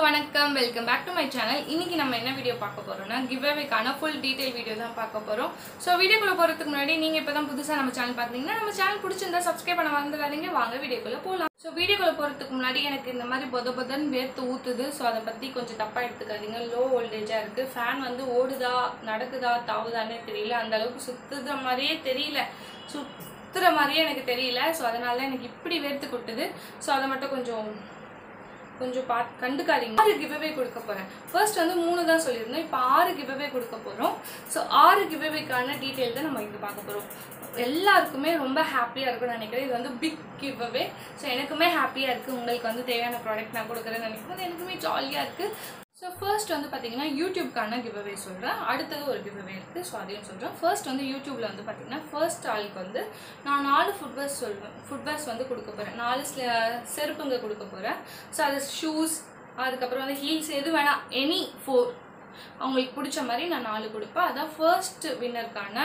வணக்கம் welcome back to my channel இன்னைக்கு நம்ம என்ன வீடியோ பார்க்க போறோம்னா கிவ்அவேக்கான ஃபுல் டீடைல் வீடியோ தான் பார்க்க போறோம் ஸோ வீடியோக்குள்ள போறதுக்கு முன்னாடி நீங்க இப்போ தான் புதுசாக நம்ம சேனல் பார்த்தீங்கன்னா நம்ம சேனல் பிடிச்சிருந்தா சப்ஸ்கிரைப் பண்ண மறந்துடாதீங்க வாங்க வீடியோக்குள்ள போகலாம் ஸோ வீடியோக்குள்ள போறதுக்கு முன்னாடி எனக்கு இந்த மாதிரி பொத பொதன்னு வேர்த்து ஊத்துது ஸோ அதை பத்தி கொஞ்சம் தப்பா எடுத்துக்காதீங்க லோ வோல்டேஜா இருக்கு ஃபேன் வந்து ஓடுதா நடக்குதா தாவுதானே தெரியல அந்த அளவுக்கு சுத்துற மாதிரியே தெரியல சுத்துற மாதிரியே எனக்கு தெரியல ஸோ அதனால தான் எனக்கு இப்படி வேர்த்து கொட்டுது ஸோ அதை மட்டும் கொஞ்சம் கொஞ்சம் பா கண்டுக்காதீங்க ஆறு கிவ்அவே கொடுக்க போறேன் ஃபர்ஸ்ட் வந்து மூணு தான் சொல்லியிருந்தோம் இப்போ ஆறு கிவ்அவே கொடுக்க போறோம் ஸோ ஆறு கிவ்அவேக்கான டீட்டெயில் தான் நம்ம இங்கே பார்க்க போறோம் எல்லாருக்குமே ரொம்ப ஹாப்பியாக இருக்கும்னு நினைக்கிறேன் இது வந்து பிக் கிவ்அவே ஸோ எனக்குமே ஹாப்பியாக இருக்குது உங்களுக்கு வந்து தேவையான ப்ராடக்ட் நான் கொடுக்குறேன்னு நினைக்கும் போது எனக்குமே ஜாலியாக இருக்குது ஸோ ஃபர்ஸ்ட் வந்து பார்த்தீங்கன்னா யூடியூப்க்கான கிவ்அவே சொல்கிறேன் அடுத்தது ஒரு கிவ்அவே இருக்குது ஸோ அதையும் சொல்கிறேன் ஃபர்ஸ்ட் வந்து யூடியூப்பில் வந்து பார்த்தீங்கன்னா ஃபர்ஸ்ட் ஆளுக்கு வந்து நான் நாலு ஃபுட்வேர்ஸ் சொல்வேன் ஃபுட்வேர்ஸ் வந்து கொடுக்க போகிறேன் நாலு ஸ்ல- செருப்புங்க கொடுக்க போகிறேன் ஸோ அது ஷூஸ் அதுக்கப்புறம் வந்து ஹீல்ஸ் எது வேணாம் எனி ஃபோர் அவங்களுக்கு பிடிச்ச மாதிரி நான் நாலு கொடுப்பேன் அதான் ஃபர்ஸ்ட் வின்னருக்கான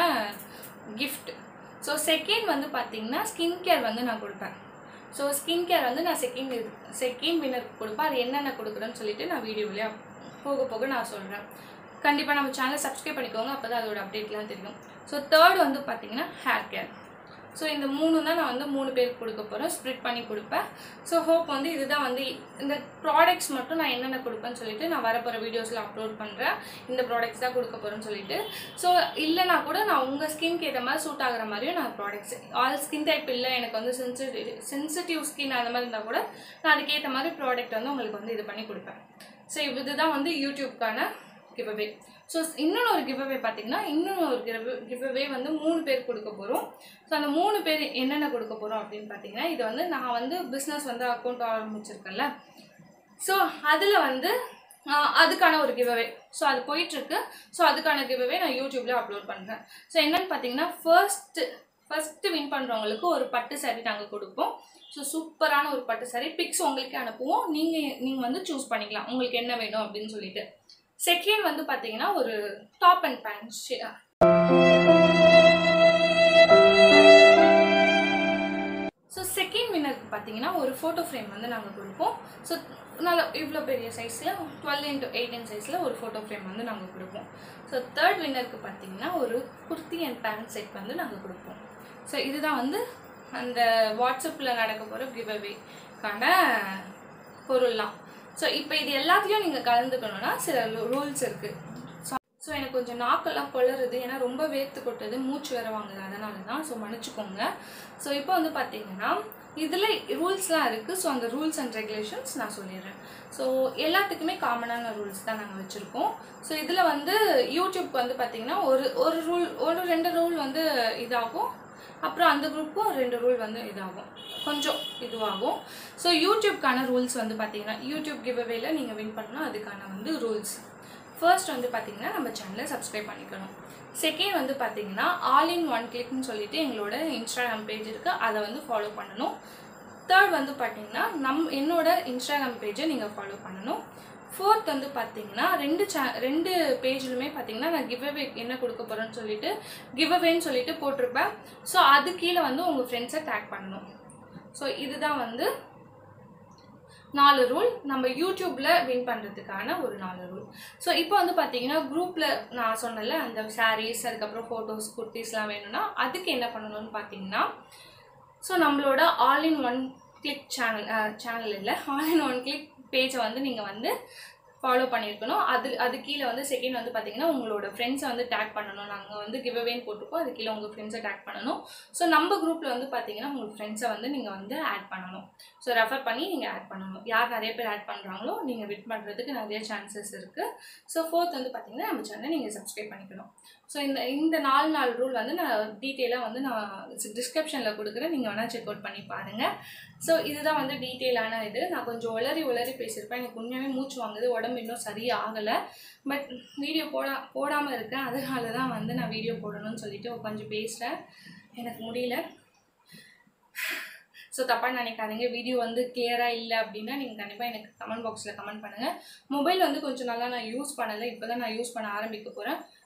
gift ஸோ செகண்ட் வந்து பார்த்தீங்கன்னா ஸ்கின் கேர் வந்து நான் கொடுப்பேன் ஸோ ஸ்கின் கேர் வந்து நான் செகண்ட் இது செகண்ட் வின்னருக்கு கொடுப்பேன் அது என்னென்ன கொடுக்குறேன்னு சொல்லிட்டு நான் வீடியோவிலே போக போக நான் சொல்கிறேன் கண்டிப்பாக நம்ம சேனலை சப்ஸ்கிரைப் பண்ணிக்கோங்க அப்போ தான் அதோட அப்டேட்லாம் தெரியும் ஸோ தேர்ட் வந்து பார்த்தீங்கன்னா ஹேர் கேர் ஸோ இந்த மூணு தான் நான் வந்து மூணு பேருக்கு கொடுக்க போகிறேன் ஸ்ப்ளிட் பண்ணி கொடுப்பேன் ஸோ ஹோப் வந்து இதுதான் வந்து இந்த ப்ராடக்ட்ஸ் மட்டும் நான் என்னென்ன கொடுப்பேன்னு சொல்லிட்டு நான் வரப்போகிற வீடியோஸில் அப்லோட் பண்ணுறேன் இந்த ப்ராடக்ட்ஸ் தான் கொடுக்க போகிறேன்னு சொல்லிட்டு ஸோ இல்லைனா கூட நான் உங்கள் ஸ்கின்க்கு ஏற்ற மாதிரி சூட் ஆகுற மாதிரியும் நான் ப்ராடக்ட்ஸ் ஆல் ஸ்கின் டைப் இல்லை எனக்கு வந்து சென்சிட்டிவ் சென்சிட்டிவ் ஸ்கின் அந்த மாதிரி இருந்தால் கூட நான் அதுக்கேற்ற மாதிரி ப்ராடக்ட் வந்து உங்களுக்கு வந்து இது பண்ணி கொடுப்பேன் ஸோ இதுதான் வந்து யூடியூப்க்கான கிவ்அவே ஸோ இன்னொன்று ஒரு கிவ்அவே பார்த்தீங்கன்னா இன்னொன்று ஒரு கிவ்அவே கிவ்அவே வந்து மூணு பேர் கொடுக்க போகிறோம் ஸோ அந்த மூணு பேர் என்னென்ன கொடுக்க போகிறோம் அப்படின்னு பார்த்தீங்கன்னா இது வந்து நான் வந்து பிஸ்னஸ் வந்து அக்கௌண்ட் ஆரம்பிச்சிருக்கேன்ல ஸோ அதில் வந்து ஆஹ், அதுக்கான ஒரு கிவ்அவே ஸோ அது போயிட்டுருக்கு ஸோ அதுக்கான கிவ்அவே நான் யூடியூப்ல அப்லோட் பண்ணுறேன் ஸோ என்னன்னு பார்த்தீங்கன்னா ஃபர்ஸ்ட்டு ஃபர்ஸ்ட்டு வின் பண்ணுறவங்களுக்கு ஒரு பட்டு saree நாங்கள் கொடுப்போம் ஸோ சூப்பரான ஒரு பட்டு saree பிக்ஸ் உங்களுக்கு அனுப்புவோம் நீங்கள் நீங்கள் வந்து சூஸ் பண்ணிக்கலாம் உங்களுக்கு என்ன வேணும் அப்படின்னு சொல்லிட்டு செகண்ட் வந்து பார்த்தீங்கன்னா ஒரு top and pant so second வின்னருக்கு பார்த்தீங்கன்னா ஒரு ஃபோட்டோ ஃப்ரேம் வந்து நாங்கள் கொடுப்போம் ஸோ நல்லா இவ்வளோ பெரிய சைஸில் டுவெல் இன்ட்டு எயிட்டீன் சைஸில் ஒரு ஃபோட்டோ ஃப்ரேம் வந்து நாங்கள் கொடுப்போம் ஸோ தேர்ட் வின்னருக்கு பார்த்தீங்கன்னா ஒரு குர்த்தி அண்ட் பேண்ட் செட் வந்து நாங்கள் கொடுப்போம் ஸோ இதுதான் வந்து அந்த வாட்ஸ்அப்பில் நடக்க போகிற கிவ்அவேக்கான பொருள்லாம் ஸோ இப்போ இது எல்லாத்துலேயும் நீங்கள் கலந்துக்கணும்னா சில ரூல்ஸ் இருக்குது ஸோ எனக்கு கொஞ்சம் நாக்கெல்லாம் குளருது ஏன்னா ரொம்ப வேர்த்து கொட்டுது மூச்சு வேற வாங்குது அதனால தான் ஸோ மன்னிச்சுக்கோங்க ஸோ இப்போ வந்து பார்த்தீங்கன்னா இதில் ரூல்ஸ்லாம் இருக்குது ஸோ அந்த ரூல்ஸ் அண்ட் ரெகுலேஷன்ஸ் நான் சொல்லிடுறேன் ஸோ எல்லாத்துக்குமே காமனான ரூல்ஸ் தான் நாங்கள் வச்சுருக்கோம் ஸோ இதில் வந்து யூடியூப் வந்து பார்த்தீங்கன்னா ஒரு ஒரு ரூல் ஒரு ரெண்டு ரூல் வந்து இதாகும் அப்புறம் அந்த குரூப்பும் ரெண்டு ரூல் வந்து இதாகும் கொஞ்சம் இதுவாகும் ஸோ யூடியூப்க்கான ரூல்ஸ் வந்து பார்த்தீங்கன்னா யூடியூப் கிவ்அவேல நீங்கள் வின் பண்ணால் அதுக்கான வந்து ரூல்ஸ் ஃபர்ஸ்ட் வந்து பார்த்தீங்கன்னா நம்ம சேனலை சப்ஸ்கிரைப் பண்ணிக்கணும் செகண்ட் வந்து பார்த்தீங்கன்னா ஆல் இன் ஒன் கிளிக்னு சொல்லிட்டு எங்களோட இன்ஸ்டாகிராம் பேஜ் இருக்குது அதை வந்து ஃபாலோ பண்ணணும் தேர்ட் வந்து பார்த்தீங்கன்னா நம் என்னோட இன்ஸ்டாகிராம் பேஜை நீங்கள் ஃபாலோ பண்ணணும் ஃபோர்த் வந்து பார்த்தீங்கன்னா ரெண்டு சே ரெண்டு பேஜ்லுமே பார்த்தீங்கன்னா நான் கிவ் அவே என்ன கொடுக்க போகிறேன்னு சொல்லிட்டு கிவ் அவேன்னு சொல்லிட்டு போட்டிருப்பேன் ஸோ அது கீழே வந்து உங்கள் ஃப்ரெண்ட்ஸை டேக் பண்ணணும் ஸோ இதுதான் வந்து நாலு ரூல் நம்ம யூடியூப்ல வின் பண்ணுறதுக்கான ஒரு நாலு ரூல் ஸோ இப்போ வந்து பார்த்தீங்கன்னா குரூப்பில் நான் சொன்னல அந்த சாரீஸ் அதுக்கப்புறம் ஃபோட்டோஸ் குர்த்திஸ்லாம் வேணும்னா அதுக்கு என்ன பண்ணணும்னு பார்த்தீங்கன்னா ஸோ நம்மளோட all in one click channel channel இல்லை ஆல் இன் ஒன் கிளிக் பேஜை வந்து நீங்கள் வந்து ஃபாலோ பண்ணியிருக்கணும் அது அது கீழே வந்து செகண்ட் வந்து பார்த்தீங்கன்னா உங்களோட ஃப்ரெண்ட்ஸை வந்து டேக் பண்ணணும் நாங்கள் வந்து கிவ் அவேன்னு போட்டிருக்கோம் அது கீழே உங்கள் ஃப்ரெண்ட்ஸை டேக் பண்ணணும் ஸோ நம்ம குரூப்பில் வந்து பார்த்தீங்கன்னா உங்கள் ஃப்ரெண்ட்ஸை வந்து நீங்கள் வந்து ஆட் பண்ணணும் ஸோ ரெஃபர் பண்ணி நீங்கள் ஆட் பண்ணணும் யார் நிறைய பேர் ஆட் பண்ணுறாங்களோ நீங்கள் விட் பண்ணுறதுக்கு நிறைய சான்சஸ் இருக்குது ஸோ ஃபோர்த் வந்து பார்த்தீங்கன்னா நம்ம சேனலை நீங்கள் சப்ஸ்கிரைப் பண்ணிக்கணும் ஸோ இந்த இந்த நாலு நாலு ரூல் வந்து நான் டீட்டெயிலாக வந்து நான் டிஸ்கிரிப்ஷனில் கொடுக்குறேன் நீங்கள் வேணால் செக் அவுட் பண்ணி பாருங்கள் ஸோ இதுதான் வந்து டீட்டெயிலான இது நான் கொஞ்சம் உளறி உளறி பேசியிருப்பேன் எனக்கு உண்மையாகவே மூச்சு வாங்குது உடம்பு இன்னும் சரியாகலை பட் வீடியோ போடா போடாமல் இருக்கேன் அதனால தான் வந்து நான் வீடியோ போடணும்னு சொல்லிட்டு உட்காந்து பேசுகிறேன் எனக்கு முடியல ஸோ தப்பாக நினைக்காதீங்க வீடியோ வந்து கிளியராக இல்லை அப்படின்னா நீங்கள் கண்டிப்பாக எனக்கு கமெண்ட் பாக்ஸில் கமெண்ட் பண்ணுங்கள் மொபைல் வந்து கொஞ்சம் நாளாக நான் யூஸ் பண்ணலை இப்போ தான் நான் யூஸ் பண்ண ஆரம்பிக்க போகிறேன்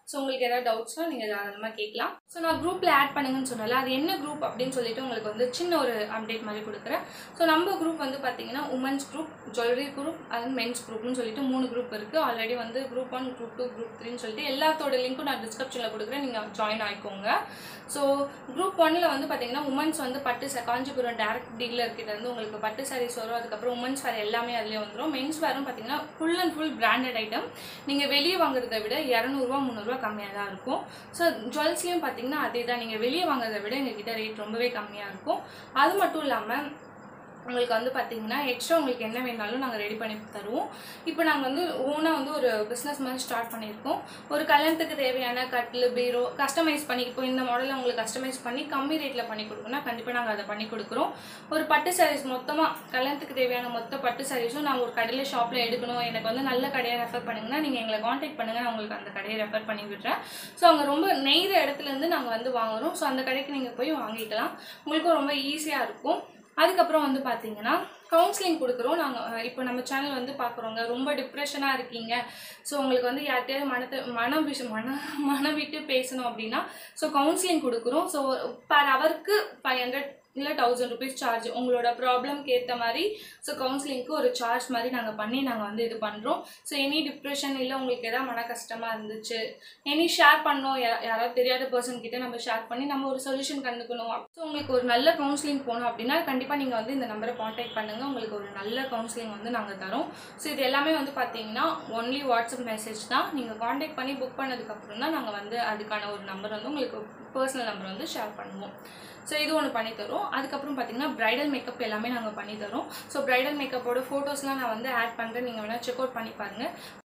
ஸோ உங்களுக்கு ஏதாவது டவுட்ஸ்னால் நீங்கள் தாராளமாக கேட்கலாம் ஸோ நான் குரூப்பில் ஆட் பண்ணுங்கன்னு சொன்னால அது என்ன குரூப் அப்படின்னு சொல்லிட்டு உங்களுக்கு வந்து சின்ன ஒரு அப்டேட் மாதிரி கொடுக்குறேன் ஸோ நம்ம குரூப் வந்து பார்த்தீங்கன்னா உமன்ஸ் குரூப் ஜுவல்லரி குரூப் அது மென்ஸ் குரூப்னு சொல்லிட்டு மூணு குரூப் இருக்குது ஆல்ரெடி வந்து group one group two group த்ரீன்னு சொல்லிட்டு எல்லாத்தோட லிங்க்கும் நான் டிஸ்கிரிப்ஷனில் கொடுக்குறேன் நீங்கள் ஜாயின் ஆகிக்கோங்க ஸோ குரூப் ஒன்னில் வந்து பார்த்தீங்கன்னா உமன்ஸ் வந்து பட்டு ச- காஞ்சிபுரம் டேரக்ட் டீலர் கிட்ட இருந்து உங்களுக்கு பட்டு சாரீஸ் வரும் அதுக்கப்புறம் உமன்ஸ் வேர் எல்லாமே அதுலேயே வந்துடும் மென்ஸ் வேரும் பார்த்தீங்கன்னா full and full branded item நீங்கள் வெளியே வாங்குறதை விட இரநூறுவா முந்நூறுரூவா கம்மியாக தான் இருக்கும் ஸோ ஜுவல்ஸ்லேயும் பார்த்தீங்கன்னா அதே தான் நீங்கள் வெளியே வாங்குறதை விட எங்ககிட்ட ரேட் ரொம்பவே கம்மியாக இருக்கும் அது மட்டும் இல்லாமல் உங்களுக்கு வந்து பார்த்தீங்கன்னா எக்ஸ்ட்ரா உங்களுக்கு என்ன வேணாலும் நாங்கள் ரெடி பண்ணி தருவோம் இப்போ நாங்கள் வந்து ஓனாக வந்து ஒரு பிஸ்னஸ் மாதிரி ஸ்டார்ட் பண்ணியிருக்கோம் ஒரு கல்யாணத்துக்கு தேவையான கட்டில் பீரோ கஸ்டமைஸ் பண்ணி இப்போ இந்த மாடலை உங்களுக்கு கஸ்டமைஸ் பண்ணி கம்மி ரேட்டில் பண்ணி கொடுக்கணும்னா கண்டிப்பாக நாங்கள் அதை பண்ணி கொடுக்குறோம் ஒரு பட்டு சாரீஸ் மொத்தமாக கல்யாணத்துக்கு தேவையான மொத்த பட்டு சாரீஸும் நாங்கள் ஒரு கடையில் ஷாப்பில் எடுக்கணும் எனக்கு வந்து நல்ல கடையை ரெஃபர் பண்ணுங்கன்னா நீங்கள் எங்களை காண்டாக்ட் பண்ணுங்கள் நான் உங்களுக்கு அந்த கடையை ரெஃபர் பண்ணி விடுறேன் ஸோ அவங்க ரொம்ப நெய்கிற இடத்துலேருந்து நாங்கள் வந்து வாங்குறோம் ஸோ அந்த கடைக்கு நீங்கள் போய் வாங்கிக்கலாம் உங்களுக்கும் ரொம்ப ஈஸியாக இருக்கும் அதுக்கப்புறம் வந்து பார்த்தீங்கன்னா கவுன்சிலிங் கொடுக்குறோம் நாங்கள் இப்போ நம்ம சேனல் வந்து பார்க்குறோங்க ரொம்ப டிப்ரெஷனாக இருக்கீங்க ஸோ உங்களுக்கு வந்து யார்கிட்டயாவது மனத்தை மனம் விஷ மன மனம் விட்டு பேசணும் அப்படின்னா ஸோ கவுன்சிலிங் கொடுக்குறோம் ஸோ பர் ஹவருக்கு ஃபைவ் ஹண்ட்ரட் இல்லை தௌசண்ட் ருபீஸ் சார்ஜ் உங்களோட ப்ராப்ளம்க்கு ஏற்ற மாதிரி ஸோ கவுன்சிலிங்க்கு ஒரு சார்ஜ் மாதிரி நாங்கள் பண்ணி நாங்கள் வந்து இது பண்ணுறோம் ஸோ எனி டிப்ரெஷன் இல்லை உங்களுக்கு எதாவது மன கஷ்டமாக இருந்துச்சு எனி ஷேர் பண்ணோம் யா- யாராவது தெரியாத பர்சன் கிட்ட நம்ம ஷேர் பண்ணி நம்ம ஒரு சொல்யூஷன் கண்டுக்கணும் ஸோ உங்களுக்கு ஒரு நல்ல கவுன்சிலிங் போகணும் அப்படின்னா கண்டிப்பாக நீங்கள் வந்து இந்த நம்பரை காண்டாக்ட் பண்ணுங்கள் உங்களுக்கு ஒரு நல்ல கவுன்சிலிங் வந்து நாங்கள் தரோம் ஸோ இது எல்லாமே வந்து பார்த்தீங்கன்னா ஒன்லி வாட்ஸ்அப் மெசேஜ் தான் நீங்கள் காண்டாக்ட் பண்ணி புக் பண்ணதுக்கப்புறம் தான் நாங்கள் வந்து அதுக்கான ஒரு நம்பர் வந்து உங்களுக்கு பர்சனல் நம்பர் வந்து ஷேர் பண்ணுவோம் ஸோ இது ஒன்று பண்ணி தரோம் அதுக்கப்புறம் பார்த்தீங்கன்னா ப்ரைடல் மேக்கப் எல்லாமே நாங்கள் பண்ணி தரோம் ஸோ ப்ரைடல் மேக்கப்போட ஃபோட்டோஸ்லாம் நான் வந்து ஆட் பண்ணுறேன் நீங்கள் வேணால் செக் அவுட் பண்ணி பாருங்கள்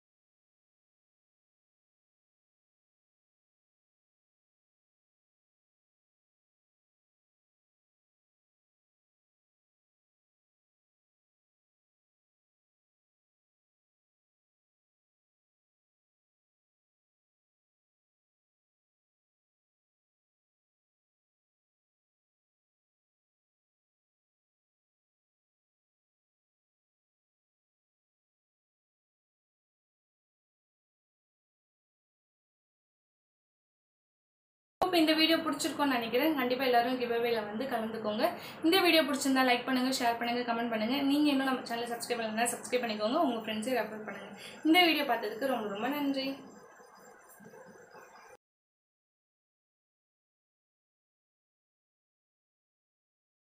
இப்போ இந்த வீடியோ பிடிச்சிருக்கோன்னு நினைக்கிறேன் கண்டிப்பாக எல்லாரும் கிவ்அவேல வந்து கலந்துக்கோங்க இந்த வீடியோ பிடிச்சிருந்தா லைக் பண்ணுங்க ஷேர் பண்ணுங்க கமெண்ட் பண்ணுங்க நீங்க இன்னும் நம்ம சேனலை சப்ஸ்கிரைப் பண்ணலன்னா சப்ஸ்கிரைப் பண்ணிக்கோங்க உங்க ஃப்ரெண்ட்ஸை ரெஃபர் பண்ணுங்க இந்த வீடியோ பார்த்ததுக்கு ரொம்ப ரொம்ப நன்றி